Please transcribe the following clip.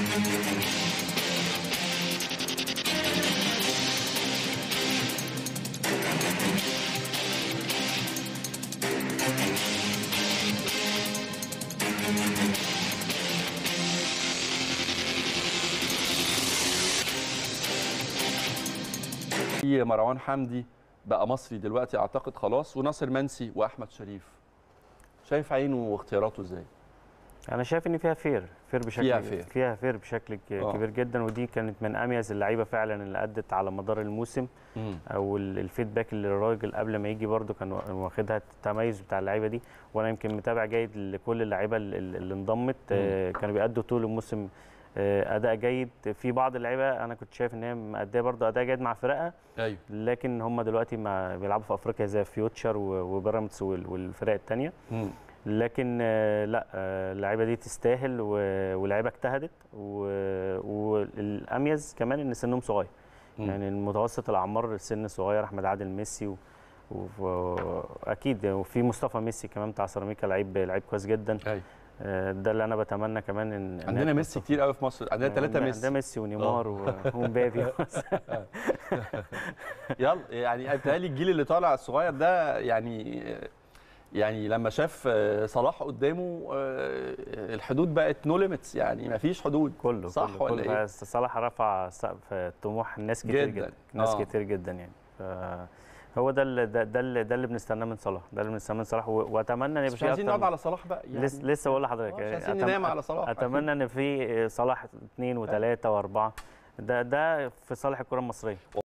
في مروان حمدي بقى مصري دلوقتي اعتقد خلاص وناصر منسي واحمد شريف شايف عينه واختياراته ازاي انا شايف ان فيها فير فير بشكل فيها فير. فيها فير بشكل ك- آه. كبير جدا ودي كانت من اميز اللعيبه فعلا اللي ادت على مدار الموسم او ال- الفيدباك اللي الراجل قبل ما يجي برده كان وا- واخدها التميز بتاع اللعيبه دي وانا يمكن متابع جيد لكل اللعيبه ال- ال- اللي انضمت آه، كانوا بيأدوا طول الموسم آه، اداء جيد في بعض اللعيبه انا كنت شايف ان هي مأديه برده اداء جيد مع فرقها ايوه لكن هم دلوقتي ما بيلعبوا في افريقيا زي فيوتشر و- وبيراميدز وال- والفرق الثانيه مم. لكن آه، لا آه، اللعيبه دي تستاهل و- واللعيبه اجتهدت و- والاميز كمان ان سنهم صغير مم. يعني المتوسط الاعمار سن صغير احمد عادل ميسي و- واكيد وفي مصطفى ميسي كمان بتاع سيراميكا لعيب لعيب كويس جدا ايوه آه، ده اللي انا بتمنى كمان ان إن عندنا هي ميسي تبقى كتير قوي في مصر عندنا ثلاثة عندنا- ميسي عندنا ميسي ونيمار و- ومبابي يلا يعني بيتهيألي الجيل اللي طالع الصغير ده يعني يعني لما شاف صلاح قدامه آه، الحدود بقت نو ليميتس يعني ما فيش حدود كله صح كله ولا كله ايه؟ صلاح رفع سقف طموح ناس كتير جداً. جدا, ناس آه. كتير جدا يعني ف- هو ده اللي ده, ده اللي ده اللي بنستناه من صلاح ده اللي بنستناه من صلاح و- واتمنى ان بس يبقى مش في عايزين أكتر نقعد من- على صلاح بقى يعني لسه لسه بقول لحضرتك آه، مش عايزين أتم- ننام على صلاح اتمنى ان في صلاح اثنين وثلاثه واربعه ده ده في صالح الكره المصريه